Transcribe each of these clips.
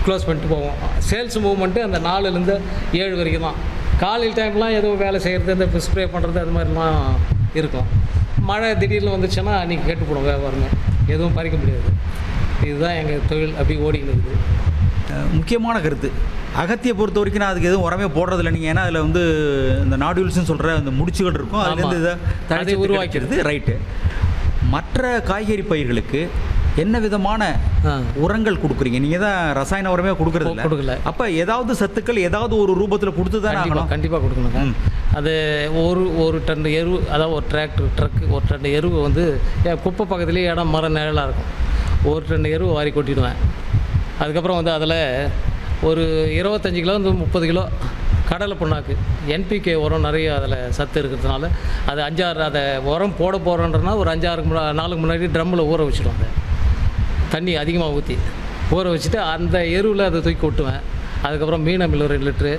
Close பண்ணிட்டு போவோம் sales movement அந்த நாலுலேருந்து ஏழு வரைக்கும் தான் காலையில் டைம்லாம் ஏதோ வேலை செய்கிறது இந்த ஸ்ப்ரே பண்ணுறது அது மாதிரிலாம் இருக்கும் மழை திடீர்னு வந்துச்சுன்னா அன்றைக்கி கெட்டு போடும் வியாபாரமே எதுவும் பறிக்க முடியாது இதுதான் எங்கள் தொழில் அப்படி ஓடின்னு இருக்குது அஹ், முக்கியமான கருத்து அகத்தியை பொறுத்த வரைக்கும் நான் அதுக்கு எதுவும் உரமே போடுறதில்ல நீங்கள் ஏன்னா அதில் வந்து இந்த நாடுவல்ஸ்னு சொல்கிற அந்த முடிச்சுகள் இருக்கும் அதுலேருந்து ஆமா. இதை அதை தனிச்சு உருவாக்கிறது. உருவாக்கிறது ரைட்டு மற்ற காய்கறி பயிர்களுக்கு என்ன விதமான ஆ உரங்கள் கொடுக்குறீங்க நீங்கள் தான் ரசாயன உரமே கொடுக்குறது கொ- கொடுக்கல. அப்போ ஏதாவது சத்துக்கள் ஏதாவது ஒரு ரூபத்தில் கொடுத்து தானே கண்டிப்பாக ஆகணும் கண்டிப்பாக கொடுக்கணுங்க ம். அது ஒரு ஒரு டன் எரு அதாவது ஒரு டிராக்டர் ட்ரக்கு ஒரு டன் எருவு வந்து என் குப்பை பக்கத்துலேயே இடம் மரம் நிழலாக இருக்கும் ஒரு டன் எருவு வாரி கொட்டிடுவேன் அதுக்கப்புறம் வந்து அதில் ஒரு இருபத்தஞ்சி கிலோ வந்து முப்பது கிலோ கடலை புண்ணாக்கு என்பிகே உரம் நிறைய அதில் சத்து இருக்கிறதுனால அது அஞ்சாறு அதை உரம் போட போகிறோன்றனா ஒரு அஞ்சாறு முன்னா நாளுக்கு முன்னாடி ட்ரம்மில் ஊற வச்சுடுவோம் அதை தண்ணி அதிகமாக ஊற்றி ஊற வச்சுட்டு அந்த எருவில் அதை தூக்கி கொட்டுவேன் அதுக்கப்புறம் மீனமில் ஒரு ரெண்டு லிட்ரு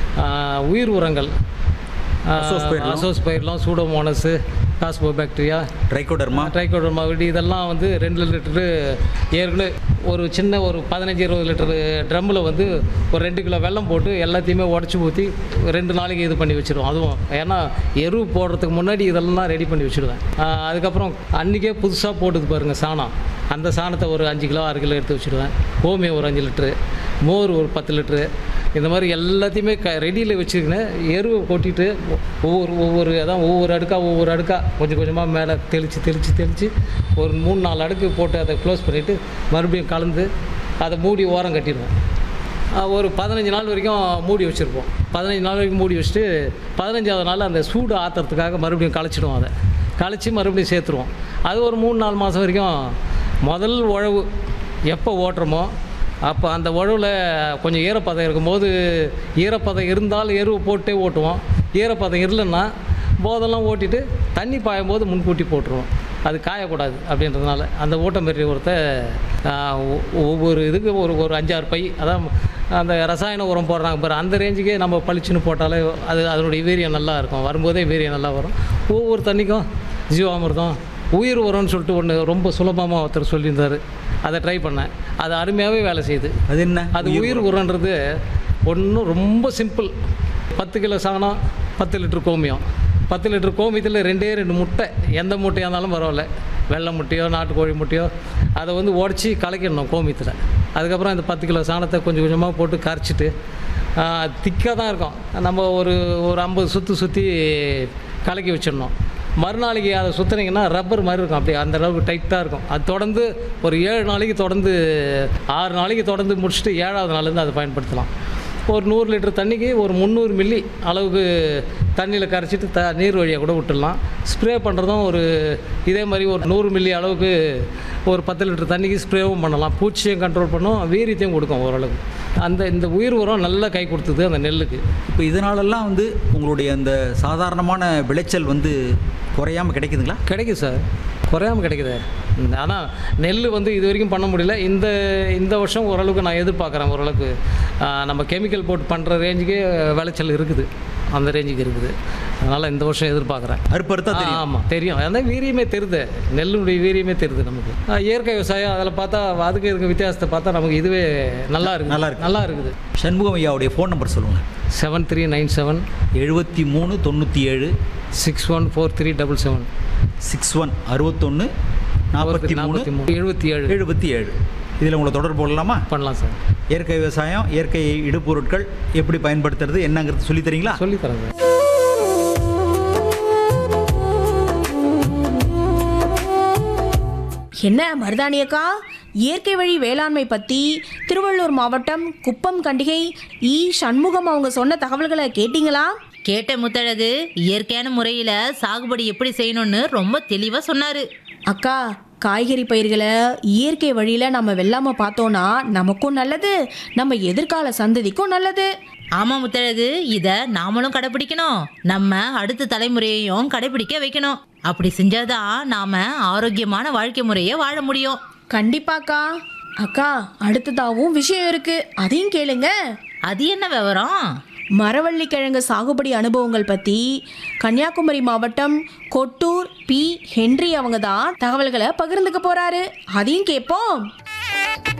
ஆஹ் உயிர் உரங்கள் azospirillum. Azospirillum pseudomonas phosphobacteria trichoderma trichoderma விடி இதெல்லாம் வந்து ரெண்டு லிட்டரு ஏற்கனவே ஒரு சின்ன ஒரு பதினஞ்சு இருபது லிட்டரு ட்ரம்மில் வந்து ஒரு ரெண்டு கிலோ வெல்லம் போட்டு எல்லாத்தையுமே உடச்சி ஊற்றி ரெண்டு நாளைக்கு இது பண்ணி வச்சிருவோம் அதுவும் ஏன்னா எரு போடுறதுக்கு முன்னாடி இதெல்லாம் ரெடி பண்ணி வச்சுடுவேன் ஆஹ் அதுக்கப்புறம் அன்றைக்கே புதுசாக போட்டுது பாருங்கள் சாணம் அந்த சாணத்தை ஒரு அஞ்சு கிலோ ஆறு கிலோ எடுத்து வச்சுடுவேன் கோமியம் ஒரு அஞ்சு லிட்ரு மோர் ஒரு பத்து லிட்ரு இந்த மாதிரி எல்லாத்தையுமே க ரெடியில் வச்சுக்கினேன் எருவை கொட்டிட்டு ஒவ்வொரு ஒவ்வொரு அதான் ஒவ்வொரு அடுக்காக ஒவ்வொரு அடுக்காக கொஞ்சம் கொஞ்சமாக மேலே தெளித்து தெளித்து தெளித்து ஒரு மூணு நாலு அடுக்கு போட்டு அதை க்ளோஸ் பண்ணிவிட்டு மறுபடியும் கலந்து அதை மூடி ஓரம் கட்டிடுவோம் ஆஹ் ஒரு பதினஞ்சு நாள் வரைக்கும் மூடி வச்சுருப்போம் பதினஞ்சு நாள் வரைக்கும் மூடி வச்சுட்டு பதினஞ்சாவது நாள் அந்த சூடு ஆற்றுறதுக்காக மறுபடியும் களைச்சிடுவோம் அதை களைச்சி மறுபடியும் சேர்த்துருவோம் அது ஒரு மூணு நாலு மாதம் வரைக்கும் முதல் உழவு எப்போ ஓட்டுறோமோ அப்போ அந்த உழவில் கொஞ்சம் ஈரப்பதம் இருக்கும்போது ஈரப்பதம் இருந்தால் எருவு போட்டே ஓட்டுவோம் ஈரப்பதம் இல்லைன்னா போதெல்லாம் ஓட்டிட்டு தண்ணி பாயும் போது முன்கூட்டி போட்டுருவோம் அது காயக்கூடாது அப்படின்றதுனால அந்த ஓட்டமெரி உரத்தை ஆஹ், ஒ- ஒவ்வொரு இதுக்கு ஒரு ஒரு அஞ்சாறு பை அதான் அந்த ரசாயன உரம் போடுறாங்க பாரு அந்த ரேஞ்சுக்கே நம்ம பளிச்சுன்னு போட்டாலே அது அதனுடைய வீரியம் நல்லா இருக்கும் வரும்போதே வீரியம் நல்லா வரும் ஒவ்வொரு தண்ணிக்கும் ஜீவாமிர்தம் உயிர் உரம்னு சொல்லிட்டு ஒன்று ரொம்ப சுலபமாக ஒருத்தர் சொல்லியிருந்தார் அதை ட்ரை பண்ணேன் அது அருமையாகவே வேலை செய்யுது அது என்ன அது உயிர் உரன்றது ஒன்றும் ரொம்ப சிம்பிள் பத்து கிலோ சாணம் பத்து லிட்டர் கோமியம் பத்து லிட்டர் கோமியத்தில் ரெண்டே ரெண்டு முட்டை எந்த முட்டையாக இருந்தாலும் பரவாயில்ல வெள்ளை முட்டையோ நாட்டுக்கோழி முட்டையோ அதை வந்து உடச்சி கலக்கிடணும் கோமியத்தில் அதுக்கப்புறம் இந்த பத்து கிலோ சாணத்தை கொஞ்சம் கொஞ்சமாக போட்டு கரைச்சிட்டு திக்காக தான் இருக்கும் நம்ம ஒரு ஒரு ஐம்பது சுற்றி சுற்றி கலக்கி வச்சிடணும் மறுநாளைக்கு அதை சுற்றுனீங்கன்னா ரப்பர் மாதிரி இருக்கும் அப்படியே அந்த அளவுக்கு டைட்டாக இருக்கும் அது தொடர்ந்து ஒரு ஏழு நாளைக்கு தொடர்ந்து ஆறு நாளைக்கு தொடர்ந்து முடிச்சுட்டு ஏழாவது நாள்லேருந்து அதை பயன்படுத்தலாம் ஒரு நூறு லிட்டர் தண்ணிக்கு ஒரு முந்நூறு மில்லி அளவுக்கு தண்ணியில் கரைச்சிட்டு த நீர் வழியாக கூட விட்டுடலாம் ஸ்ப்ரே பண்ணுறதும் ஒரு இதே மாதிரி ஒரு நூறு மில்லி அளவுக்கு ஒரு பத்து லிட்டர் தண்ணிக்கு ஸ்ப்ரேவும் பண்ணலாம் பூச்சியும் கண்ட்ரோல் பண்ணும் வீரியத்தையும் கொடுக்கும் ஓரளவுக்கு அந்த இந்த உயிர் உரம் நல்லா கை கொடுத்தது அந்த நெல்லுக்கு இப்போ இதனாலெல்லாம் வந்து உங்களுடைய அந்த சாதாரணமான விளைச்சல் வந்து குறையாம கிடைக்குதுங்களா கிடைக்குது சார் குறையாம கிடைக்குது ஆனால் நெல் வந்து இது வரைக்கும் பண்ண முடியல இந்த இந்த வருஷம் ஓரளவுக்கு நான் எதிர்பார்க்குறேன் ஓரளவுக்கு ஆ, நம்ம கெமிக்கல் போட்டு பண்ணுற ரேஞ்சுக்கே விளைச்சல் இருக்குது அந்த ரேஞ்சுக்கு இருக்குது அதனால் இந்த வருஷம் எதிர்பார்க்குறேன் அறுப்பறுத்தா தெரியும் ஆமாம் தெரியும் அந்த வீரியமே தெரியுது நெல்லுடைய வீரியமே தெரியுது நமக்கு ஆ, இயற்கை விவசாயம் அதில் பார்த்தா அதுக்கு இதுக்கு வித்தியாசத்தை பார்த்தா நமக்கு இதுவே நல்லா இருக்குது நல்லா இருக்கு. நல்லா இருக்குது சண்முகம் ஐயாவுடைய ஃபோன் நம்பர் சொல்லுங்கள் செவன் த்ரீ நைன் செவன் எழுபத்தி மூணு தொண்ணூற்றி ஏழு six one four three double seven six one அறுபத்தொன்று நாற்பத்தி மூணு நாற்பத்தி மூணு எழுபத்தி ஏழு எழுபத்தி ஏழு இதில் உங்களை தொடர்பு கொள்ளலாமா பண்ணலாம் சார் இயற்கை விவசாயம் இயற்கை இடுபொருட்கள் எப்படி பயன்படுத்துறது என்னங்கிறது சொல்லித் தரீங்களா சொல்லித்தரேன் சார் என்ன மருதாணியக்கா இயற்கை வழி வேளாண்மை பற்றி திருவள்ளூர் மாவட்டம் குப்பம் கண்டிகை இ சண்முகம் அவங்க சொன்ன தகவல்களை கேட்டிங்களா கேட்ட முத்தழகு இயற்கையான முறையில் சாகுபடி எப்படி செய்யணும்னு ரொம்ப தெளிவாக சொன்னார் அக்கா காய்கறி பயிர்களை இயற்கை வழியில் நம்ம வெல்லாமல் பார்த்தோன்னா நமக்கும் நல்லது நம்ம எதிர்கால சந்ததிக்கும் நல்லது ஆமாம் முத்தழகு இதை நாமளும் கடைப்பிடிக்கணும் நம்ம அடுத்த தலைமுறையையும் கடைப்பிடிக்க வைக்கணும் அப்படி செஞ்சாதான் நாம ஆரோக்கியமான வாழ்க்கை முறையை வாழ முடியும் கண்டிப்பாக்கா அக்கா அடுத்ததாகவும் விஷயம் இருக்கு அதையும் கேளுங்க அது என்ன விவரம் மரவள்ளி கிழங்கு சாகுபடி அனுபவங்கள் பற்றி கன்னியாகுமரி மாவட்டம் கொட்டூர் பி ஹென்றி அவங்க தான் தகவல்களை பகிர்ந்துக்க போறாரு அதையும் கேட்போம்